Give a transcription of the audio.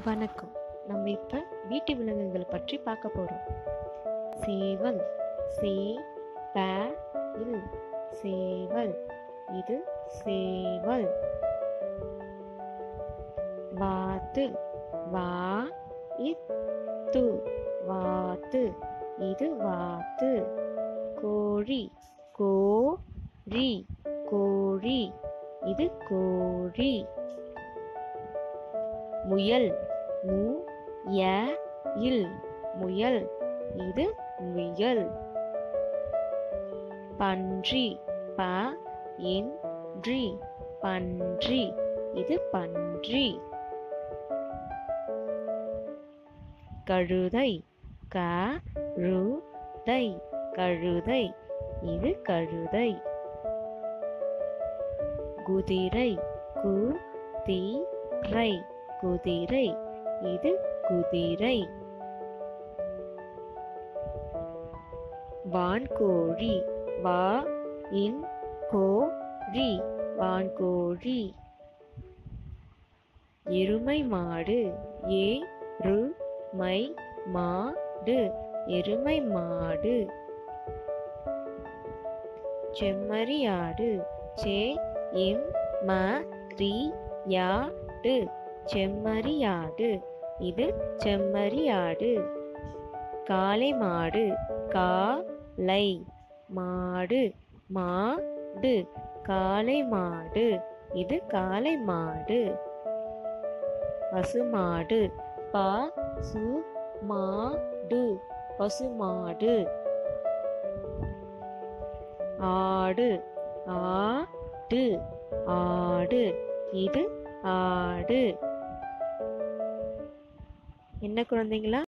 வணக்கம் நம்ம இப்ப வீட்டு விலங்குகள் பற்றி பார்க்க போறோம் சேவல் சே ப இல் சேவல் இது சேவல் வாத்து வா இத்து வாத்து இது வாத்து கோழி கோ ரி கோழி இது கோழி முயல் மு ய இல் முயல் இது முயல் பன்றி ப இன் றி பன்றி இது பன்றி கழுதை க ரு தை கழுதை இது கழுதை குதிரை கு தி ரை குதிரை இது குதிரை வான்கோழி வா இன் கோ ரி வான்கோழி எருமை மாடு ஏ ரு மை மாடு எருமை மாடு செம்மறியாடு சே எம் ம ரி யாடு செம்மறியாடு இது செம்மறியாடு காளை மாடு காளை மாடு மாடு காளை மாடு இது காளை மாடு பசுமாடு ப சு மாடு பசுமாடு ஆடு ஆடு ஆடு இது ஆடு என்ன குழந்தைங்களா